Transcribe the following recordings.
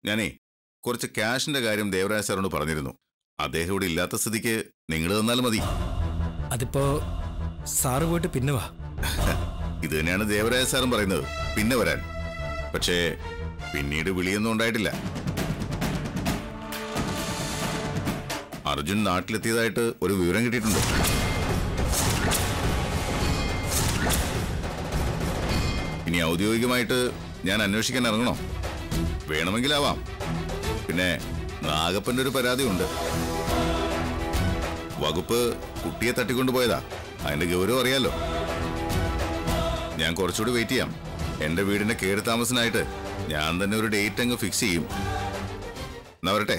ഞാനേ കുറച്ച് ക്യാഷിന്റെ കാര്യം ദേവരാജ് സാറിനോട് പറഞ്ഞിരുന്നു അദ്ദേഹം ഇവിടെ ഇല്ലാത്ത സ്ഥിതിക്ക് നിങ്ങൾ തന്നാൽ മതി അതിപ്പോ സാറ് പോയിട്ട് പിന്നെ വാ ഇത് തന്നെയാണ് ദേവരാജ് സാറും പറയുന്നത് പിന്നെ വരാൻ പക്ഷേ പിന്നീട് വിളിയൊന്നും ഉണ്ടായിട്ടില്ല അർജുൻ നാട്ടിലെത്തിയതായിട്ട് ഒരു വിവരം കിട്ടിയിട്ടുണ്ട് ഇനി ഔദ്യോഗികമായിട്ട് ഞാൻ അന്വേഷിക്കാൻ ഇറങ്ങണോ വേണമെങ്കിലാവാം പിന്നെ നാഗപ്പന്റെ ഒരു പരാതിയുണ്ട് വകുപ്പ് കുട്ടിയെ തട്ടിക്കൊണ്ടുപോയതാ അതിന്റെ ഗൗരവം അറിയാലോ ഞാൻ കുറച്ചുകൂടി വെയിറ്റ് ചെയ്യാം എന്റെ വീടിന്റെ കേട് താമസത്തിനായിട്ട് ഞാൻ തന്നെ ഒരു ഡേറ്റ് അങ്ങ് ഫിക്സ് ചെയ്യും എന്നാ വരട്ടെ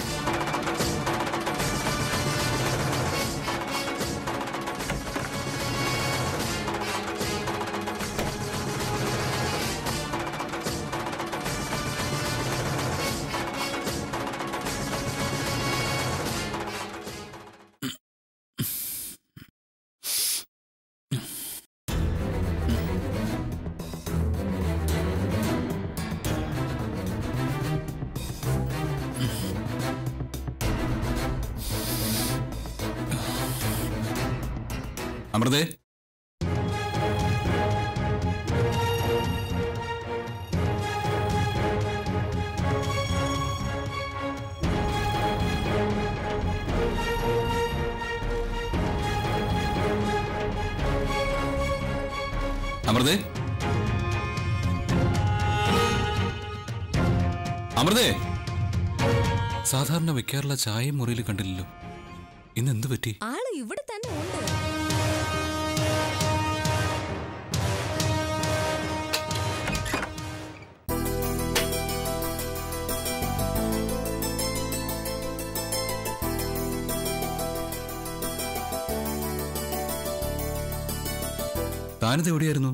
അമൃതേ അമൃതേ അമൃതേ സാധാരണ വെക്കാറുള്ള ചായയും മുറിയിൽ കണ്ടില്ലല്ലോ ഇന്ന് എന്ത് പറ്റി ആള് ഇവിടെ തന്നെ ഉണ്ട് താനിത് എവിടെയായിരുന്നു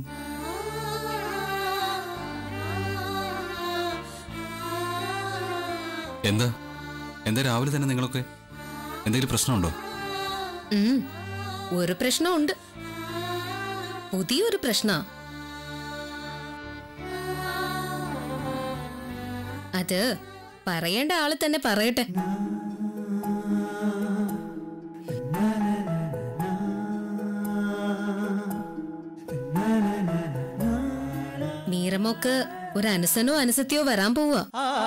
എന്താ എന്താ രാവിലെ തന്നെ നിങ്ങളൊക്കെ എന്തെങ്കിലും പ്രശ്നമുണ്ടോ ഉം, ഒരു പ്രശ്നമുണ്ട് പുതിയൊരു പ്രശ്ന അത് പറയേണ്ട ആള് തന്നെ പറയട്ടെ മീരമോക്ക് ഒരു അനുസനോ അനുസത്തിയോ വരാൻ പോവാ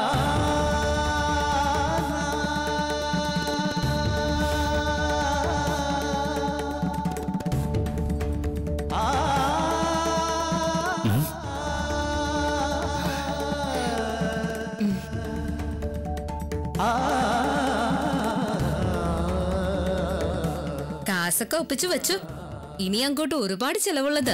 കാസൊക്കെ ഒപ്പിച്ചു വെച്ചു ഇനി അങ്ങോട്ട് ഒരുപാട് ചെലവുള്ളത്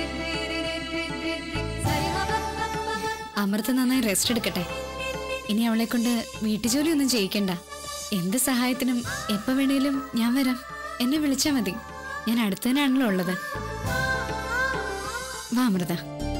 അമൃത നന്നായി റെസ്റ്റ് എടുക്കട്ടെ ഇനി അവളെ കൊണ്ട് വീട്ടുജോലിയൊന്നും ചെയ്യിക്കണ്ട എന്ത് സഹായത്തിനും എപ്പോ വേണേലും ഞാൻ വരാം എന്നെ വിളിച്ചാ മതി ഞാൻ അടുത്ത് തന്നെയാണല്ലോ ഉള്ളത് വാ അമൃത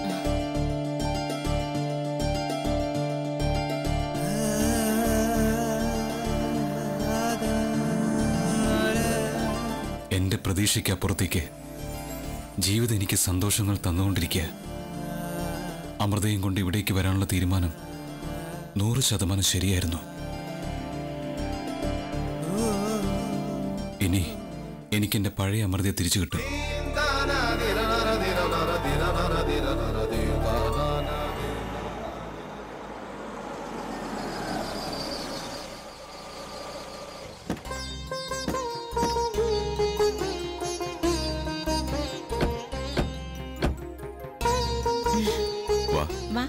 എന്റെ പ്രതീക്ഷയ്ക്കപ്പുറത്തേക്ക് ജീവിതം എനിക്ക് സന്തോഷങ്ങൾ തന്നുകൊണ്ടിരിക്കുക അമൃതയും കൊണ്ട് ഇവിടേക്ക് വരാനുള്ള തീരുമാനം നൂറ് ശതമാനം ശരിയായിരുന്നു ഇനി എനിക്കെന്റെ പഴയ അമൃതയെ തിരിച്ചു കിട്ടും വാ വാ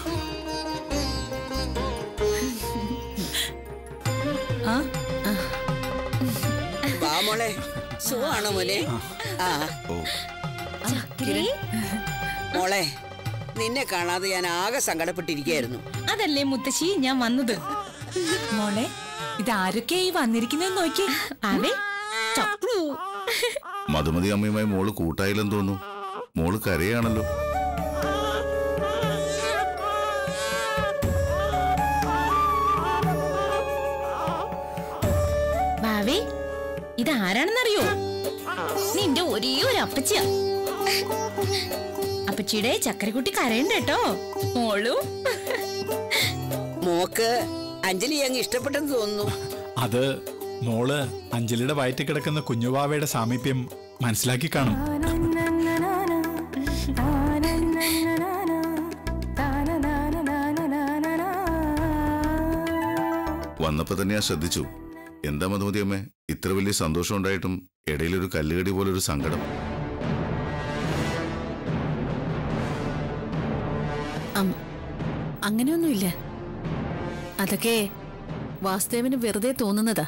വാ മോളെ സുഖമാണോ മോനെ ആ ഓ മോളെ നിന്നെ കാണാതെ ഞാൻ ആകെ സങ്കടപ്പെട്ടിരിക്കുകയായിരുന്നു അതല്ലേ മുത്തശ്ശി ഞാൻ വന്നത് മോളെ ഇതാരൊക്കെയായി വന്നിരിക്കുന്നതെന്ന് നോക്കി അവേ മധുമതി അമ്മയുമായി മോള് കൂട്ടായില്ലെന്ന് തോന്നുന്നു മോള് കരയാണല്ലോ ഭാവേ ഇതാരാണെന്നറിയോ നിന്റെ ഒരേ ഒരു അപ്പച്ചിയ അപ്പച്ചിയുടെ ചക്കരക്കുട്ടി കരയണ്ട കേട്ടോ മോളും മോക്ക് അഞ്ജലി അങ്ങ് ഇഷ്ടപ്പെട്ടെന്ന് തോന്നുന്നു അത് മോള് അഞ്ജലിയുടെ വയറ്റിൽ കിടക്കുന്ന കുഞ്ഞുവാവയുടെ സാമീപ്യം മനസ്സിലാക്കി കാണും വന്നപ്പോ തന്നെ ഞാൻ ശ്രദ്ധിച്ചു എന്താ മധുമതി അമ്മേ ഇത്ര വലിയ സന്തോഷം ഉണ്ടായിട്ടും ഇടയിലൊരു കല്ലുകടി പോലൊരു സങ്കടം അം- അങ്ങനെയൊന്നുമില്ല അതൊക്കെ വാസുദേവന് വെറുതെ തോന്നുന്നതാ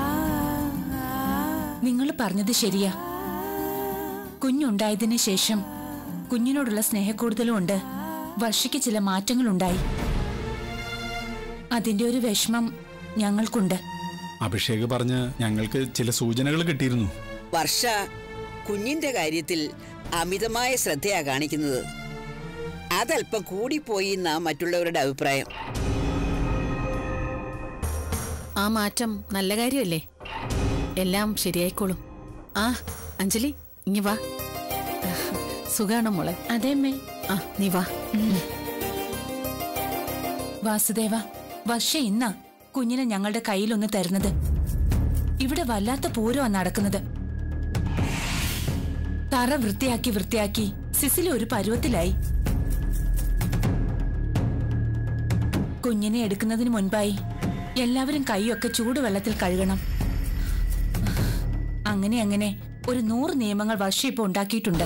നിങ്ങൾ പറഞ്ഞത് ശരിയാ കുഞ്ഞുണ്ടായതിനു ശേഷം കുഞ്ഞിനോടുള്ള സ്നേഹക്കൂടുതലും ഉണ്ട് വർഷയ്ക്ക് ചില മാറ്റങ്ങളുണ്ടായി അതിന്റെ ഒരു വിഷമം ഞങ്ങൾക്കുണ്ട് അഭിഷേക് പറഞ്ഞ് ഞങ്ങൾക്ക് ചില സൂചനകൾ കിട്ടിയിരുന്നു വർഷ കുഞ്ഞിന്റെ കാര്യത്തിൽ അമിതമായ ശ്രദ്ധയാ കാണിക്കുന്നത് അതല്പം കൂടിപ്പോയി എന്നാ മറ്റുള്ളവരുടെ അഭിപ്രായം ആ മാറ്റം നല്ല കാര്യമല്ലേ എല്ലാം ശരിയായിക്കോളും ആ അഞ്ജലി ഇങ്ങി വാ സുഖാണോ മോളെ അതെ അമ്മേ ആ നീ വാ വാസുദേവ വർഷ ഇന്നാ കുഞ്ഞിനെ ഞങ്ങളുടെ കയ്യിലൊന്ന് തരുന്നത് ഇവിടെ വല്ലാത്ത പൂരമാ നടക്കുന്നത് തറ വൃത്തിയാക്കി വൃത്തിയാക്കി സിസിലി ഒരു പരുവത്തിലായി കുഞ്ഞിനെ എടുക്കുന്നതിന് മുൻപായി എല്ലാവരും കൈയൊക്കെ ചൂടുവെള്ളത്തിൽ കഴുകണം അങ്ങനെ അങ്ങനെ ഒരു നൂറ് നിയമങ്ങൾ വർഷ ഇപ്പൊ ഉണ്ടാക്കിയിട്ടുണ്ട്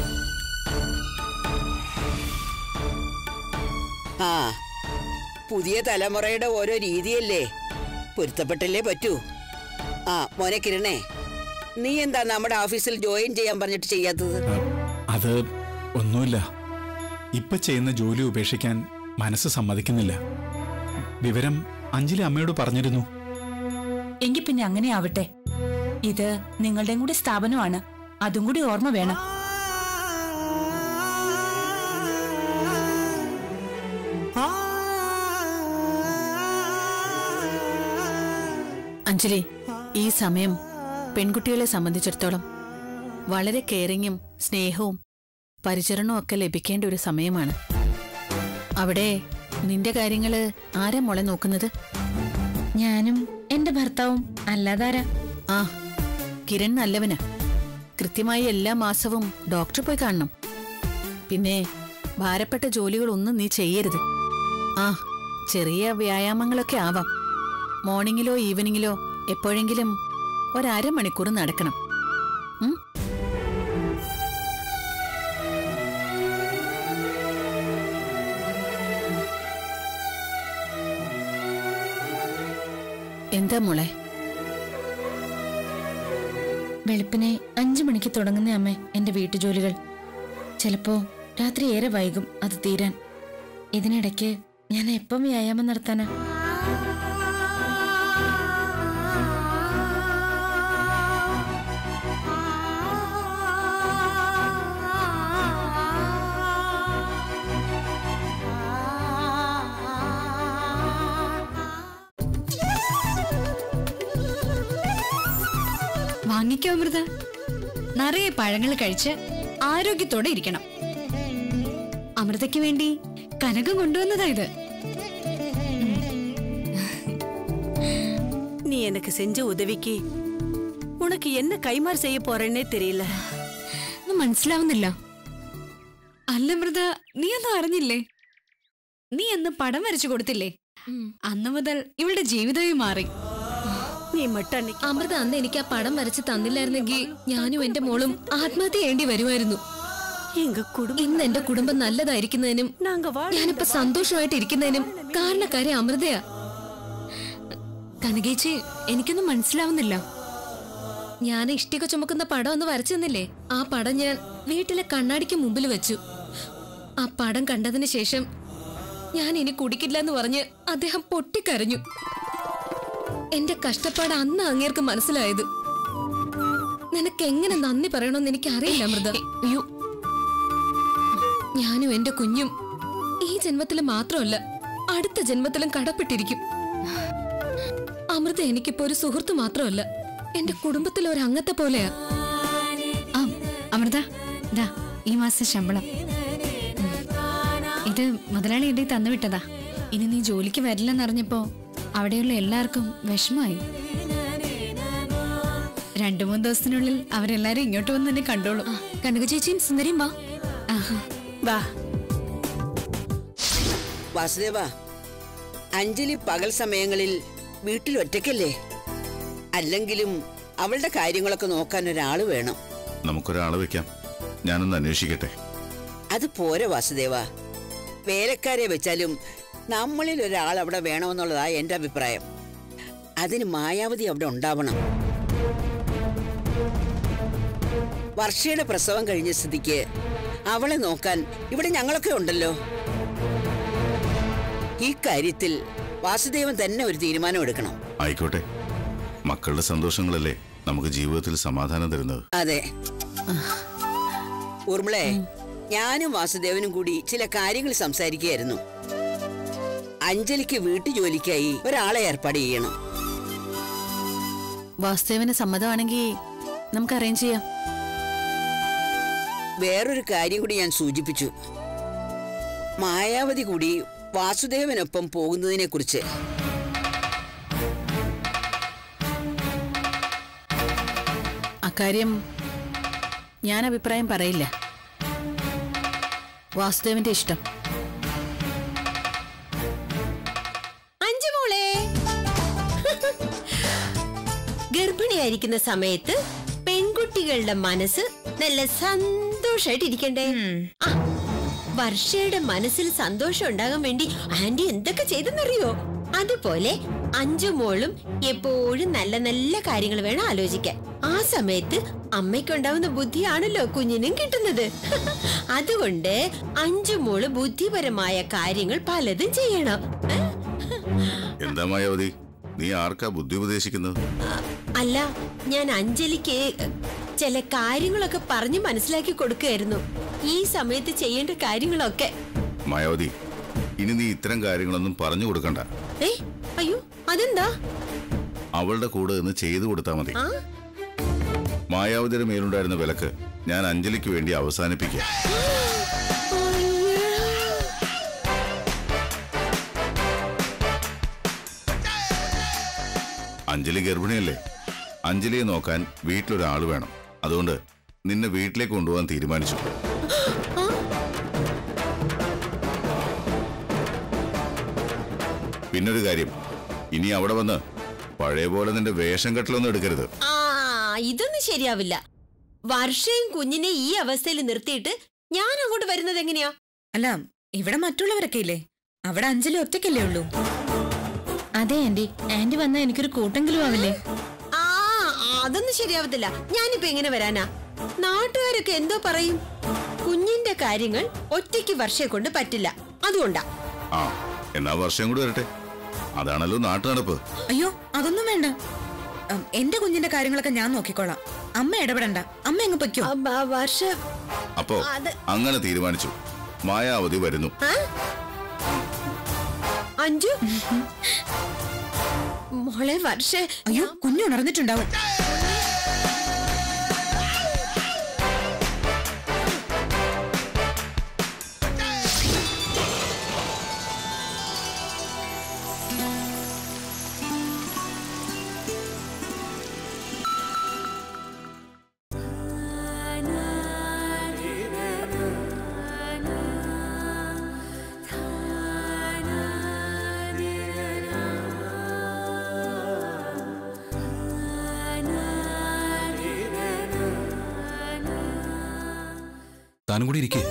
ആ പുതിയ തലമുറയുടെ ഓരോ രീതിയല്ലേ പൊരുത്തപ്പെട്ടല്ലേ പറ്റൂ ആ മോനെ കിരണേ നീ എന്താ നമ്മുടെ ഓഫീസിൽ ജോയിൻ ചെയ്യാൻ പറഞ്ഞിട്ട് ചെയ്യാത്തത് അത് ഒന്നുമില്ല ഇപ്പൊ ചെയ്യുന്ന ജോലി ഉപേക്ഷിക്കാൻ മനസ്സ് സമ്മതിക്കുന്നില്ല വിവരം അഞ്ജലി അമ്മയോട് പറഞ്ഞിരുന്നു എങ്കിൽ പിന്നെ അങ്ങനെ ആവട്ടെ ഇത് നിങ്ങളുടെയും കൂടി സ്ഥാപനമാണ് അതും കൂടി ഓർമ്മ വേണം അഞ്ജലി ഈ സമയം പെൺകുട്ടികളെ സംബന്ധിച്ചിടത്തോളം വളരെ കെയറിങ്ങും സ്നേഹവും പരിചരണവും ഒക്കെ ലഭിക്കേണ്ട ഒരു സമയമാണ് അവിടെ നിന്റെ കാര്യങ്ങള് ആരാ മോളെ നോക്കുന്നത് ഞാനും എന്റെ ഭർത്താവും അല്ലാതാരാ ആ കിരൺ നല്ലവനാ കൃത്യമായി എല്ലാ മാസവും ഡോക്ടറെ പോയി കാണണം പിന്നെ ഭാരപ്പെട്ട ജോലികളൊന്നും നീ ചെയ്യരുത് ആ ചെറിയ വ്യായാമങ്ങളൊക്കെ ആവാം മോർണിംഗിലോ ഈവനിങ്ങിലോ എപ്പോഴെങ്കിലും ഒരമണിക്കൂർ നടക്കണം ഉം? എന്താ മോളെ വെളുപ്പിനെ അഞ്ചു മണിക്ക് തുടങ്ങുന്ന അമ്മ എന്റെ വീട്ടുജോലികൾ ചിലപ്പോ രാത്രി ഏറെ വൈകും അത് തീരാൻ ഇതിനിടയ്ക്ക് ഞാൻ എപ്പം വ്യായാമം നടത്താനാ വാങ്ങിക്കോ അമൃത നിറയെ പഴങ്ങൾ കഴിച്ച് ആരോഗ്യത്തോടെ ഇരിക്കണം അമൃതയ്ക്ക് വേണ്ടി കനകം കൊണ്ടുവന്നതാ ഇത് நீ எனக்கு செஞ்ச உதவிக்கு உனக்கு என்ன கைமாறு செய்ய போறேன்னே தெரியல ഒന്നും മനസ്സിലാവുന്നില്ല അല്ല അമൃത നീ ഒന്നും അറിഞ്ഞില്ലേ നീ അന്ന് പടം വരച്ചു കൊടുത്തില്ലേ അന്ന് മുതൽ ഇവളുടെ ജീവിതമേ മാറി நீ மட்டும் அன்னைக்கு അമൃത അന്ന് എനിക്ക് ആ പടം വരച്ച് തന്നില്ലായിരുന്നെങ്കിൽ ഞാനും എന്റെ മോളും ആത്മഹത്യ ചെയ്യേണ്ടി വരുമായിരുന്നു எங்க குடும்பம் ഇന്ന് എന്റെ കുടുംബം നല്ലതായിരിക്കുന്നതിനും நாங்க வாழ ഞാനിപ്പോ സന്തോഷമായിട്ട് ഇരിക്കുന്നതിനും കാരണക്കാരി അമൃതയാ കനകേച്ചി എനിക്കൊന്നും മനസ്സിലാവുന്നില്ല ഞാൻ ഇഷ്ടിക ചുമക്കുന്ന പടം ഒന്ന് വരച്ചു തന്നില്ലേ ആ പടം ഞാൻ വീട്ടിലെ കണ്ണാടിക്ക് മുമ്പിൽ വെച്ചു ആ പടം കണ്ടതിന് ശേഷം ഞാൻ ഇനി കുടിക്കില്ല എന്ന് പറഞ്ഞ് അദ്ദേഹം പൊട്ടിക്കരഞ്ഞു എന്റെ കഷ്ടപ്പാട് അന്ന് അങ്ങേർക്ക് മനസ്സിലായത് നിനക്ക് എങ്ങനെ നന്ദി പറയണമെന്ന് എനിക്ക് അറിയില്ല അമൃത അയ്യോ ഞാനും എന്റെ കുഞ്ഞും ഈ ജന്മത്തിൽ മാത്രമല്ല അടുത്ത ജന്മത്തിലും കടപ്പെട്ടിരിക്കും അമൃത എനിക്കിപ്പോ ഒരു സുഹൃത്ത് മാത്രമല്ല എന്റെ കുടുംബത്തിലെ ഒരു അംഗത്തെ പോലെയാ ആ അമൃത ഇതാ ഈ മാസം ശമ്പളം ഉം. ഇത് മുതലാളി എന്റെ തന്നു വിട്ടതാ ഇനി നീ ജോലിക്ക് വരില്ലെന്നറിഞ്ഞപ്പോ അവിടെയുള്ള എല്ലാവർക്കും വിഷമായി രണ്ടു മൂന്ന് ദിവസത്തിനുള്ളിൽ അവരെല്ലാരും ഇങ്ങോട്ട് വന്ന് തന്നെ കണ്ടോളും കനക ചേച്ചിയും സുന്ദരിയും വാ ആഹാ. വാ വാസുദേവ അഞ്ജലി പകൽ സമയങ്ങളിൽ വീട്ടിൽ ഒറ്റയ്ക്കല്ലേ അല്ലെങ്കിലും അവളുടെ കാര്യങ്ങളൊക്കെ നോക്കാൻ ഒരാള് വേണം നമുക്കൊരാളെ വെക്കാം ഞാനൊന്ന് അന്വേഷിക്കട്ടെ അത് പോരെ വാസുദേവ വേലക്കാരെ വെച്ചാലും നമ്മളിൽ ഒരാൾ അവിടെ വേണമെന്നുള്ളതാ എന്റെ അഭിപ്രായം അതിന് മായാവതി അവിടെ ഉണ്ടാവണം വർഷയുടെ പ്രസവം കഴിഞ്ഞ സ്ഥിതിക്ക് അവളെ നോക്കാൻ ഇവിടെ ഞങ്ങളൊക്കെ ഉണ്ടല്ലോ ഈ കാര്യത്തിൽ വാസുദേവൻ തന്നെ ഒരു തീരുമാനം എടുക്കണം ആയിക്കോട്ടെ മക്കളുടെ സന്തോഷങ്ങളല്ലേ നമുക്ക് ജീവിതത്തിൽ സമാധാനം തരുന്നത് അതെ ഊർമിളെ ഞാനും വാസുദേവനും കൂടി ചില കാര്യങ്ങൾ സംസാരിക്കുകയായിരുന്നു അഞ്ജലിക്ക് വീട്ടുജോലിക്കായി ഒരാളെ ഏർപ്പാട് ചെയ്യണം വാസുദേവന് സമ്മതമാണെങ്കിൽ നമുക്ക് അറേഞ്ച് ചെയ്യാം വേറൊരു കാര്യം കൂടി ഞാൻ സൂചിപ്പിച്ചു മായാവതി കൂടി വാസുദേവനൊപ്പം പോകുന്നതിനെ കുറിച്ച് അക്കാര്യം ഞാൻ അഭിപ്രായം പറയില്ല വാസുദേവന്റെ ഇഷ്ടം അഞ്ചു മോളെ ഗർഭിണിയായിരിക്കുന്ന സമയത്ത് പെൺകുട്ടികളുടെ മനസ്സ് നല്ല സന്തോഷായിട്ട് ഇരിക്കണ്ടേ ആ, വർഷയുടെ മനസ്സിൽ സന്തോഷം ഉണ്ടാകാൻ വേണ്ടി ആന്റി എന്തൊക്കെ ചെയ്തെന്നറിയോ അതുപോലെ അഞ്ചു മോളും എപ്പോഴും നല്ല നല്ല കാര്യങ്ങൾ വേണം ആലോചിക്കാൻ ആ സമയത്ത് അമ്മയ്ക്കുണ്ടാവുന്ന ബുദ്ധിയാണല്ലോ കുഞ്ഞിനും കിട്ടുന്നത് അതുകൊണ്ട് അഞ്ചു മോള് ബുദ്ധിപരമായ കാര്യങ്ങൾ പലതും ചെയ്യണം ഏ? എന്താ മായാവതി നീ ആർക്കാ ബുദ്ധി ഉപദേശിക്കുന്നത് അല്ല ഞാൻ അഞ്ജലിക്ക് ചില കാര്യങ്ങളൊക്കെ പറഞ്ഞു മനസ്സിലാക്കി കൊടുക്കുകയായിരുന്നു ഈ സമയത്ത് ചെയ്യേണ്ട കാര്യങ്ങളൊക്കെ മായാവതി ഇനി നീ ഇത്തരം കാര്യങ്ങളൊന്നും പറഞ്ഞു കൊടുക്കണ്ട ഏ അയ്യോ അതെന്താ അവളുടെ കൂടെ നിന്ന് ചെയ്തു കൊടുത്താൽ മതി ആ മായാവതിയുടെ മേലുണ്ടായിരുന്ന വിലക്ക് ഞാൻ അഞ്ജലിക്ക് വേണ്ടി അവസാനിപ്പിക്കുക അഞ്ജലി ഗർഭിണിയല്ലേ അഞ്ജലിയെ നോക്കാൻ വീട്ടിലൊരാൾ വേണം അതുകൊണ്ട് നിന്നെ വീട്ടിലേക്ക് കൊണ്ടുപോകാൻ തീരുമാനിച്ചു പിന്നൊരു കാര്യം ഇനി അവിടെ വന്ന് പഴയ പോലെ നിന്റെ വേഷം കെട്ടലൊന്നും എടുക്കരുത് ആ ഇതൊന്നും ശരിയാവില്ല വർഷയും കുഞ്ഞിനെ ഈ അവസ്ഥയിൽ നിർത്തിയിട്ട് ഞാൻ അങ്ങോട്ട് വരുന്നത് എങ്ങനെയാ അല്ല ഇവിടെ മറ്റുള്ളവരൊക്കെ ഇല്ലേ അവിടെ അഞ്ജലി ഒറ്റയ്ക്കല്ലേ ഉള്ളൂ അതെ ആന്റി ആന്റി വന്നാ എനിക്കൊരു കൂട്ടെങ്കിലും ആവില്ലേ ആ അതൊന്നും ശരിയാവത്തില്ല ഞാനിപ്പോ എങ്ങനെ വരാനാ നാട്ടുകാരൊക്കെ എന്തോ പറയും കുഞ്ഞിന്റെ കാര്യങ്ങൾ ഒറ്റയ്ക്ക് വർഷയെ കൊണ്ട് പറ്റില്ല അതുകൊണ്ടാ ആ എന്നാ വർഷം കൂടി വരട്ടെ അതാണല്ലോ നാട്ടു നടപ്പ് അയ്യോ അതൊന്നും വേണ്ട ഉം, എന്റെ കുഞ്ഞിന്റെ കാര്യങ്ങളൊക്കെ ഞാൻ നോക്കിക്കോളാം അമ്മ ഇടപെടണ്ട അമ്മ എങ്ങ് പൊയ്ക്കോ വർഷ അപ്പോ അത് അങ്ങനെ തീരുമാനിച്ചു മായാവതി വരുന്നു അഞ്ചു മോളെ വർഷ അയ്യോ കുഞ്ഞുണർന്നിട്ടുണ്ടാവും താനും കൂടി ഇരിക്കേ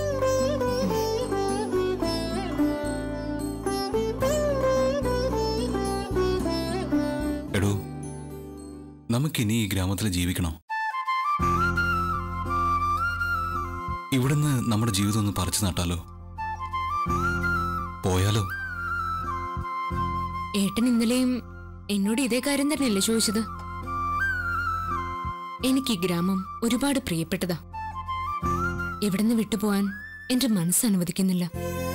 എടോ നമുക്കിനി ഈ ഗ്രാമത്തിൽ ജീവിക്കണോ ഇവിടുന്ന് നമ്മുടെ ജീവിതം ഒന്ന് പറിച്ചു നട്ടാലോ പോയാലോ ഏട്ടൻ ഇന്നലെയും എന്നോട് ഇതേ കാര്യം തന്നെയല്ലേ ചോദിച്ചത് എനിക്ക് ഈ ഗ്രാമം ഒരുപാട് പ്രിയപ്പെട്ടതാ ഇവിടുന്ന് വിട്ടുപോവാൻ എന്റെ മനസ്സ് അനുവദിക്കുന്നില്ല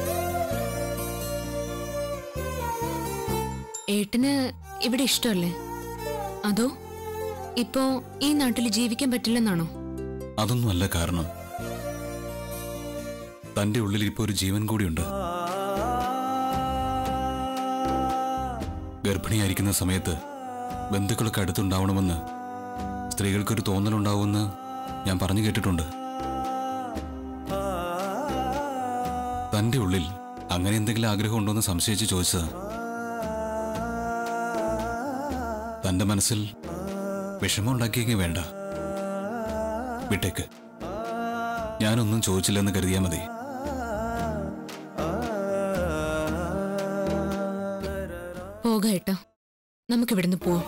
ഏട്ടന് ഇവിടെ ഇഷ്ടമല്ലേ അതോ ഇപ്പോ ഈ നാട്ടിൽ ജീവിക്കാൻ പറ്റില്ലെന്നാണോ അതൊന്നും അല്ല കാരണം തന്റെ ഉള്ളിൽ ഇപ്പോൾ ഒരു ജീവൻ കൂടിയുണ്ട് ഗർഭിണിയായിരിക്കുന്ന സമയത്ത് ബന്ധുക്കളൊക്കെ അടുത്തുണ്ടാവണമെന്ന് സ്ത്രീകൾക്കൊരു തോന്നലുണ്ടാവുമെന്ന് ഞാൻ പറഞ്ഞു കേട്ടിട്ടുണ്ട് തന്റെ ഉള്ളിൽ അങ്ങനെ എന്തെങ്കിലും ആഗ്രഹം ഉണ്ടോ എന്ന് സംശയിച്ച് ചോദിച്ചതാ തന്റെ മനസ്സിൽ വിഷമം ഉണ്ടാക്കിയെങ്കിൽ വേണ്ട വിട്ടേക്ക് ഞാനൊന്നും ചോദിച്ചില്ലെന്ന് കരുതിയാൽ മതി പോകാം ഏട്ടാ നമുക്കിവിടുന്ന് പോവാം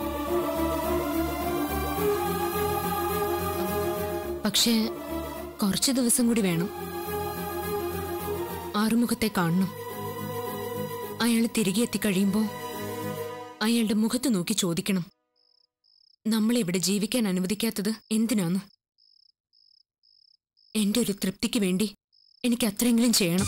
പക്ഷേ കുറച്ച് ദിവസം കൂടി വേണം ആറുമുഖത്തെ കാണണം അയാൾ തിരികെ എത്തിക്കഴിയുമ്പോൾ അയാളുടെ മുഖത്ത് നോക്കി ചോദിക്കണം നമ്മളെ ഇവിടെ ജീവിക്കാൻ അനുവദിക്കാത്തത് എന്തിനാന്ന് എന്റെ ഒരു തൃപ്തിക്ക് വേണ്ടി എനിക്ക് അത്രയെങ്കിലും ചെയ്യണം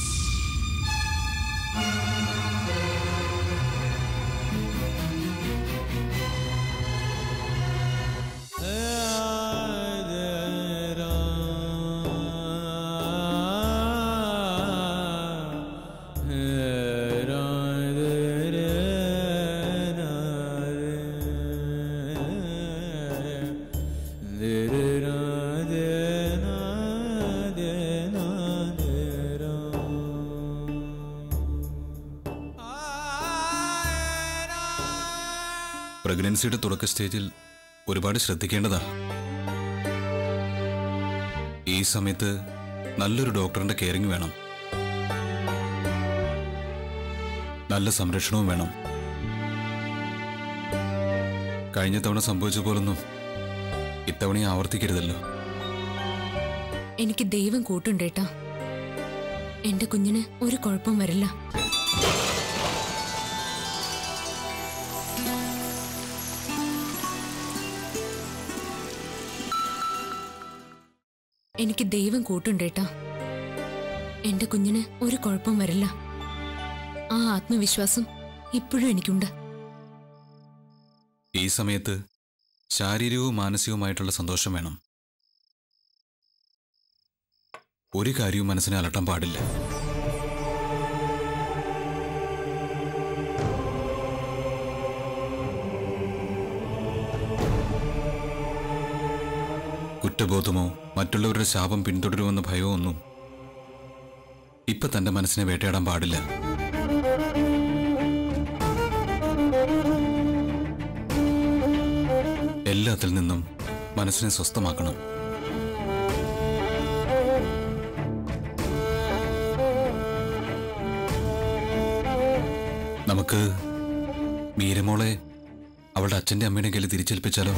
പ്രഗ്നൻസിയുടെ തുടക്ക സ്റ്റേജിൽ ഒരുപാട് ശ്രദ്ധിക്കേണ്ടതാ ഈ സമയത്ത് നല്ലൊരു ഡോക്ടറിന്റെ കെയറിംഗ് വേണം നല്ല സംരക്ഷണവും വേണം കഴിഞ്ഞ തവണ സംഭവിച്ച പോലൊന്നും ഇത്തവണ ആവർത്തിക്കരുതല്ലോ എനിക്ക് ദൈവം കൂട്ടുണ്ടേട്ടാ എന്റെ കുഞ്ഞിന് ഒരു കുഴപ്പം വരില്ല എനിക്ക് ദൈവം കൂട്ടുണ്ടേട്ടാ എന്റെ കുഞ്ഞിന് ഒരു കുഴപ്പം വരില്ല ആ ആത്മവിശ്വാസം ഇപ്പോഴും എനിക്കുണ്ട് ഈ സമയത്ത് ശാരീരികവും മാനസികവുമായിട്ടുള്ള സന്തോഷം വേണം ഒരു കാര്യവും മനസ്സിനെ അലട്ടാൻ പാടില്ല കുറ്റബോധമോ മറ്റുള്ളവരുടെ ശാപം പിന്തുടരുമെന്ന ഭയമോ ഒന്നും ഇപ്പൊ തന്റെ മനസ്സിനെ വേട്ടയാടാൻ പാടില്ല എല്ലാത്തിൽ നിന്നും മനസ്സിനെ സ്വസ്ഥമാക്കണം നമുക്ക് മീരമോളെ അവളുടെ അച്ഛന്റെ അമ്മയുടെ കയ്യിൽ തിരിച്ചേൽപ്പിച്ചാലോ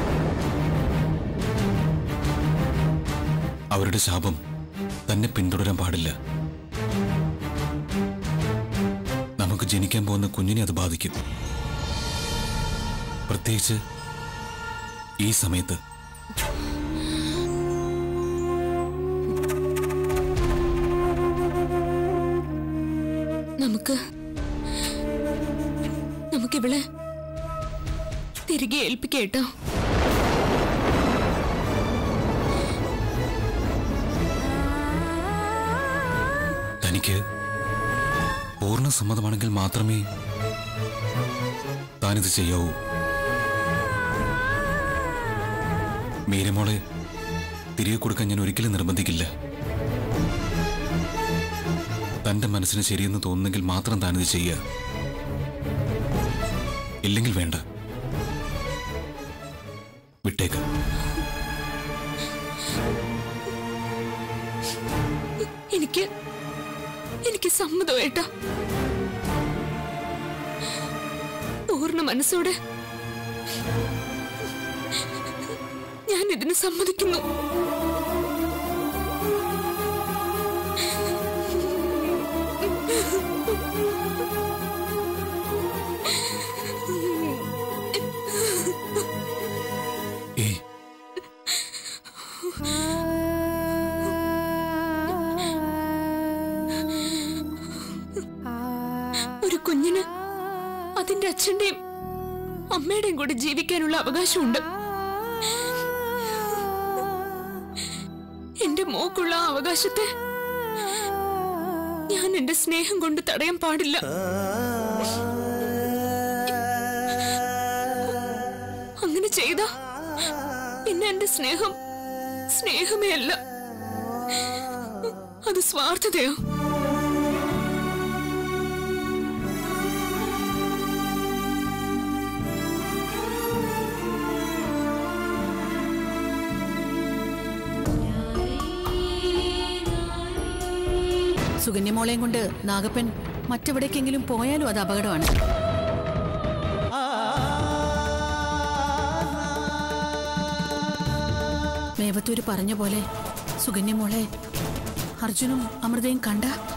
അവരുടെ ശാപം തന്നെ പിന്തുടരാൻ പാടില്ല നമുക്ക് ജനിക്കാൻ പോകുന്ന കുഞ്ഞിനെ അത് ബാധിക്കും പ്രത്യേകിച്ച് ഈ സമയത്ത് നമുക്ക് നമുക്കിവളെ തിരികെ ഏൽപ്പിക്കേട്ടോ തനിക്ക് പൂർണ്ണ സമ്മതമാണെങ്കിൽ മാത്രമേ താനിത് ചെയ്യാവൂ മീരമോളെ തിരികെ കൊടുക്കാൻ ഞാൻ ഒരിക്കലും നിർബന്ധിക്കില്ല തന്റെ മനസ്സിന് ശരിയെന്ന് തോന്നുന്നെങ്കിൽ മാത്രം താനിത് ചെയ്യുക ഇല്ലെങ്കിൽ വേണ്ട വിട്ടേക്ക് എനിക്ക് എനിക്ക് സമ്മതമായിട്ടാ പൂർണ്ണ മനസ്സോടെ ഞാൻ ഇതിന് സമ്മതിക്കുന്നു ഏയ് ഒരു കുഞ്ഞിന് അതിന്റെ അച്ഛന്റെയും അമ്മയുടെയും കൂടെ ജീവിക്കാനുള്ള അവകാശമുണ്ട് എന്റെ മോക്കുള്ള ആ അവകാശത്തെ ഞാൻ എന്റെ സ്നേഹം കൊണ്ട് തടയാൻ പാടില്ല ചെയ്ത പിന്നെ എന്റെ സ്നേഹം സ്നേഹമേ അല്ല അത് സ്വാർത്ഥതയോ സുകന്യമോളെയും കൊണ്ട് നാഗപ്പൻ മറ്റെവിടേക്കെങ്കിലും പോയാലും അത് അപകടമാണ് മേവത്തൂര് പറഞ്ഞ പോലെ സുകന്യമോളെ അർജുനും അമൃതയും കണ്ട